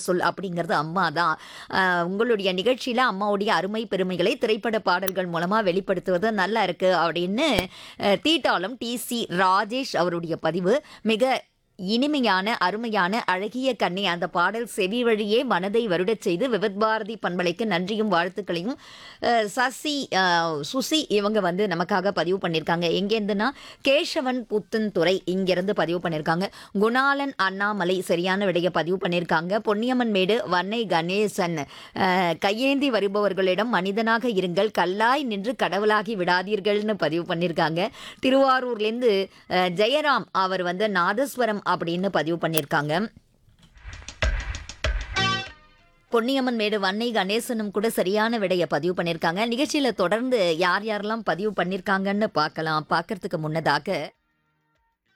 சொல் அப்படிங்கிறது அம்மா தான் அஹ், உங்களுடைய நிகழ்ச்சியில் அம்மாவுடைய அருமை பெருமைகளை திரைப்பட பாடல்கள் மூலமாக வெளிப்படுத்துவது நல்லா இருக்கு அப்படின்னு அஹ், தீட்டாளம் டி சி ராஜேஷ் அவருடைய பதிவு மிக இனிமையான அருமையான அழகிய கண்ணி அந்த பாடல் செவி வழியே மனதை வருடச் செய்து விவத் பாரதி பண்பலைக்கு நன்றியும் வாழ்த்துக்களையும் அஹ், சசி அஹ், சுசி இவங்க வந்து நமக்காக பதிவு பண்ணியிருக்காங்க எங்கேருந்துன்னா கேசவன் புத்தன் துறை இங்கிருந்து பதிவு பண்ணியிருக்காங்க குணாலன் அண்ணாமலை சரியான விடைய பதிவு பண்ணியிருக்காங்க பொன்னியம்மன் மேடு வன்னை கணேசன் அஹ், கையேந்தி வருபவர்களிடம் மனிதனாக இருங்கள் கல்லாய் நின்று கடவுளாகி விடாதீர்கள்னு பதிவு பண்ணியிருக்காங்க திருவாரூர்லேருந்து அஹ், ஜெயராம் அவர் வந்து நாதஸ்வரம் அப்படின்னு பதிவு பண்ணியிருக்காங்க பொன்னியம்மன் மேடு வன்னை கணேசனும் கூட சரியான விடைய பதிவு பண்ணியிருக்காங்க நிகழ்ச்சியில் தொடர்ந்து யார் யாரெல்லாம் பதிவு பண்ணியிருக்காங்கன்னு பார்க்கலாம் பார்க்கறதுக்கு முன்னதாக